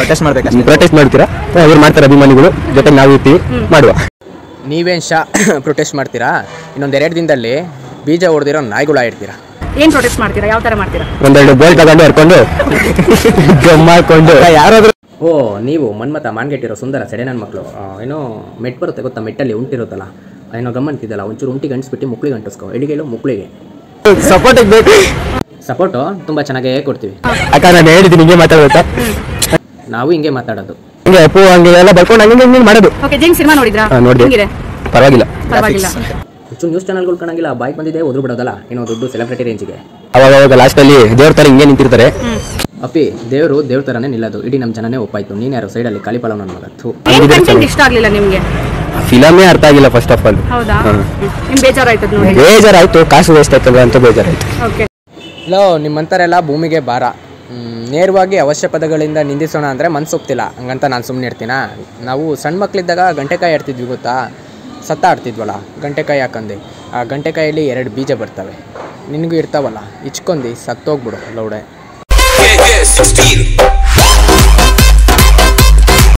Protest ಮಾಡ್ಬೇಕಷ್ಟೇ protest ಮಾಡ್ತೀರಾ ಅವ್ರು ಮಾಡ್ತಾರೆ ಅಭಿಮಾನಿಗಳು ಜೊತೆ ನಾವು ಇರ್ತೀವಿ ಮಾಡುವ ನೀವೇನು ಶಾ ಪ್ರೊಟೆಸ್ಟ್ ಮಾಡ್ತೀರಾ ಇನ್ನೊಂದು ಎರಡು ದಿನದಲ್ಲಿ ಬೀಜ ಹೊಡೆದಿರೋ ನಾಯಿಗಳು ಇಡ್ತೀರಾ ಏನ್ ಪ್ರೊಟೆಸ್ಟ್ ಮಾಡ್ತೀರಾ ಯಾವ ತರ ಮಾಡ್ತೀರಾ ಒಂದೆರಡು ಬೋಲ್ ತಗೊಂಡು ಹರ್ಕೊಂಡು ಗಮ್ ಹಾಕೊಂಡು ಯಾರಾದ್ರೂ ಓ ನೀವು ಮನ್ಮತ ಮಾನ್ಗೆಟ್ಟಿರೋ ಸುಂದರ ಸೆಡೆ ನನ್ನ ಮಕ್ಕಳು ಏನೋ ಮೆಟ್ ಬರುತ್ತೆ ಗೊತ್ತಾ ಮೆಟ್ಟಲ್ಲಿ ಉಂಟಿರುತ್ತಲ್ಲ ಏನೋ ಗಮ್ಮಂತಿದ್ದಲ್ಲ ಒಂಚೂರು ಉಂಟಿಗೆ ಅಂಟಿಸ್ಬಿಟ್ಟು ಮುಕ್ಳಿಗೆ ಅಂಟಿಸ್ಕೊ ಎಡಿಗೆಲು ಮುಕ್ಳಿಗೆ ಸಪೋರ್ಟ್ ಬೇಕು ಸಪೋರ್ಟು ತುಂಬ ಚೆನ್ನಾಗೇ ಕೊಡ್ತೀವಿ ಅಕ್ಕ ನಾನು ಹೇಳಿದ್ದೀನಿ ಹಿಂಗೆ ಮಾತಾಡ್ಬೇಕಾ ನಾವು ಹಿಂಗೆ ಮಾತಾಡೋದು ಹಿಂಗೆ ಅಪ್ಪು ಹಂಗೆ ಎಲ್ಲ ಬರ್ಕೊಂಡು ಹಂಗೆ ಹಿಂಗೆ ಮಾಡೋದು ಓಕೆ ಜೈನ್ ಸಿನಿಮಾ ನೋಡಿದ್ರಾ ಹಾ, ನೋಡ್ದೆ. ಹೆಂಗಿದೆ ಪರವಾಗಿಲ್ಲ ಪರವಾಗಿಲ್ಲ ಒಂಚೂರು ನ್ಯೂಸ್ ಚಾನಲ್ಗಳು ಕಾಣಂಗಿಲ್ಲ ಬಾಯ್ಗೆ ಬಂದಿದೆ ಒದ್ರು ಬಿಡೋದಲ್ಲ ಏನೋ ದುಡ್ಡು ಸೆಲೆಬ್ರಿಟಿ ರೇಂಜಿಗೆ ಅವಾಗ ಅವಾಗ ಲಾಸ್ಟಲ್ಲಿ ದೇವ್ರ ಥರ ಹಿಂಗೆ ನಿಂತಿರ್ತಾರೆ ಅಪ್ಪಿ ದೇವರು ದೇವ್ರ ಥರನೇ ನಿಲ್ಲೋದು ಇಡೀ ನಮ್ಮ ಜನನೇ ಒಪ್ಪಾಯ್ತು ನೀನು ಯಾರು ಸೈಡಲ್ಲಿ ಕಾಲಿಪಾಲ ನನ್ನ ಮಗ ಥೂ ಏನ್ ಕಂಟೆಂಟ್ ಇಷ್ಟ ಆಗ್ಲಿಲ್ಲ ನಿಮ್ಗೆ ಫಿಲಮೇ ಅರ್ಥ ಆಗಿಲ್ಲ ಫಸ್ಟ್ ಆಫ್ ಆಲ್ ಹೌದಾ ನಿಮ್ ಬೇಜಾರಾಯ್ತದ ನೋಡಿ ಬೇಜಾರಾಯ್ತು ಕಾಸು ವೇಸ್ಟ್ ಆಯ್ತಲ್ಲ ಅಂತ ಬೇಜಾರಾಯ್ತು ಓಕೆ ಲೋ ನಿಮ್ಮಂಥರೆಲ್ಲ ಭೂಮಿಗೆ ಭಾರ ಹ್ಮ್, ನೇರವಾಗಿ ಅವಶ್ಯ ಪದಗಳಿಂದ ನಿಂದಿಸೋಣ ಅಂದರೆ ಮನ್ಸೊಪ್ತಿಲ್ಲ ಹಂಗಂತ ನಾನು ಸುಮ್ಮನೆ ಇರ್ತೀನಾ ನಾವು ಸಣ್ಣ ಮಕ್ಕಳಿದ್ದಾಗ ಗಂಟೆಕಾಯಿ ಆಡ್ತಿದ್ವಿ ಗೊತ್ತಾ ಸತ್ತ ಆಡ್ತಿದ್ವಲ್ಲ ಗಂಟೆಕಾಯಿ ಹಾಕಂದು ಆ ಗಂಟೆಕಾಯಲ್ಲಿ ಎರಡು ಬೀಜ ಬರ್ತವೆ ನಿನಗೂ ಇರ್ತಾವಲ್ಲ ಇಚ್ಕೊಂದು ಸತ್ತೋಗ್ಬಿಡು ಲೌಡೆ Yeah, yeah, 16.